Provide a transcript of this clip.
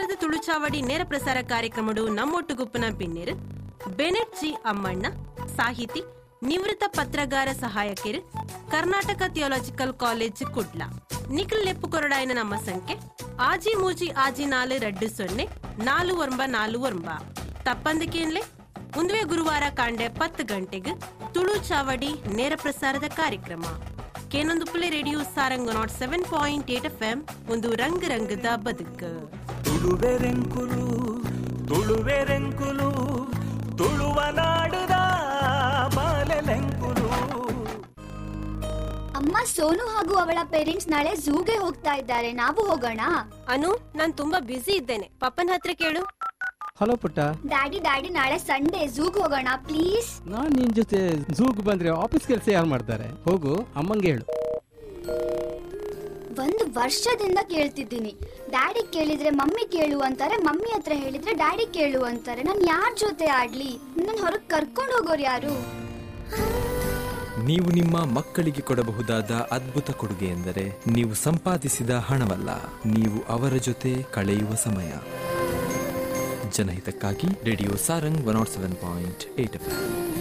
ಇಂದಿನದ ತುಳುಚಾವಡಿ ನೇರ ಪ್ರಸಾರ ಕಾರ್ಯಕ್ರಮಡು ನಮ್ಮೊಟ್ಟುಗುಪ್ಪನ ಪಿನ್ನಿರು Bennett G ಅಮ್ಮಣ್ಣ ಸಾಹಿತಿ ನಿವೃತ್ತ ಪತ್ರಗಾರ ಸಹಾಯಕರು ಕರ್ನಾಟಕ ಥಿಯೋಲಾಜಿಕಲ್ ಕಾಲೇಜ್ ಕುಡ್ಲ ನಿಖಿಲ್ ಲೆಪ್ಪು ಕೊರಡಾಯನ ನಮ್ಮ ಸಂಖ್ಯೆ ಆಜಿ ಮೂಜಿ ಆಜಿ ನಾಲು ರಡ್ಡು ಸೊನ್ನೆ ನಾಲು ಒಂಬ ನಾಲು ಒಂಬ ತಪ್ಪಂದಕೇನ್ಲೆ ಮುಂದುವೆ ಗುರುವಾರ ಕಾಂಡೆ ಪತ್ತು ಗಂಟೆಗೆ ತುಳು ಚಾವಡಿ ನೇರ ಪ್ರಸಾರದ ಕಾರ್ಯಕ್ರಮ ಕೇನೊಂದು radio Sarang nought seven point eight F M ಒಂದು ರಂಗ್ ರಂಗದ ಬದುಕು ತುಳುವೆರೆಂಕುಲು ತುಳುವೆರೆಂಕುಲು ತುಳುವ ನಾಡುದ ಬಾಲೆಲೆಂಕುಲು ಅಮ್ಮ ಸೋನು ಹಾಗೂ ಅವಳ ಪೇರೆಂಟ್ಸ್ ನಾಳೆ ಝೂಗೆ ಹೋಗ್ತಾ ಇದ್ದಾರೆ ನಾವು ಹೋಗೋಣ ಅನು ನಾನ್ ತುಂಬಾ ಬ್ಯುಸಿ ಇದ್ದೇನೆ ಪಪ್ಪನ ಹತ್ರ ಕೇಳು ಹಲೋ ಪುಟ್ಟ ಡ್ಯಾಡಿ ಡ್ಯಾಡಿ ನಾಳೆ ಸಂಡೇ ಝೂಗ್ ಹೋಗೋಣ ಪ್ಲೀಸ್ ನಾನ್ ನಿನ್ ಜೊತೆ ಝೂಗ್ ಬಂದ್ರೆ ಆಫೀಸ್ ಕೆಲಸ ಯಾರು ಮಾಡ್ತಾರೆ ಹೋಗು ಅಮ್ಮಂಗೆ ಹೇಳು ಒಂದು ವರ್ಷದಿಂದ ಕೇಳ್ತಿದ್ದೀನಿ ಡ್ಯಾಡಿ ಕೇಳಿದ್ರೆ ಮಮ್ಮಿ ಕೇಳು ಅಂತಾರೆ ಮಮ್ಮಿ ಹತ್ರ ಹೇಳಿದ್ರೆ ಡ್ಯಾಡಿ ಕೇಳು ಅಂತಾರೆ ನಾನು ಯಾರ ಜೊತೆ ಆಡ್ಲಿ ನನ್ನ ಹೊರಗ್ ಕರ್ಕೊಂಡು ಹೋಗೋರು ಯಾರು ನೀವು ನಿಮ್ಮ ಮಕ್ಕಳಿಗೆ ಕೊಡಬಹುದಾದ ಅದ್ಭುತ ಕೊಡುಗೆ ಎಂದರೆ ನೀವು ಸಂಪಾದಿಸಿದ ಹಣವಲ್ಲ ನೀವು ಅವರ ಜೊತೆ ಕಳೆಯುವ ಸಮಯ ಜನಹಿತಕ್ಕಾಗಿ radio Sarang one nought seven point eight F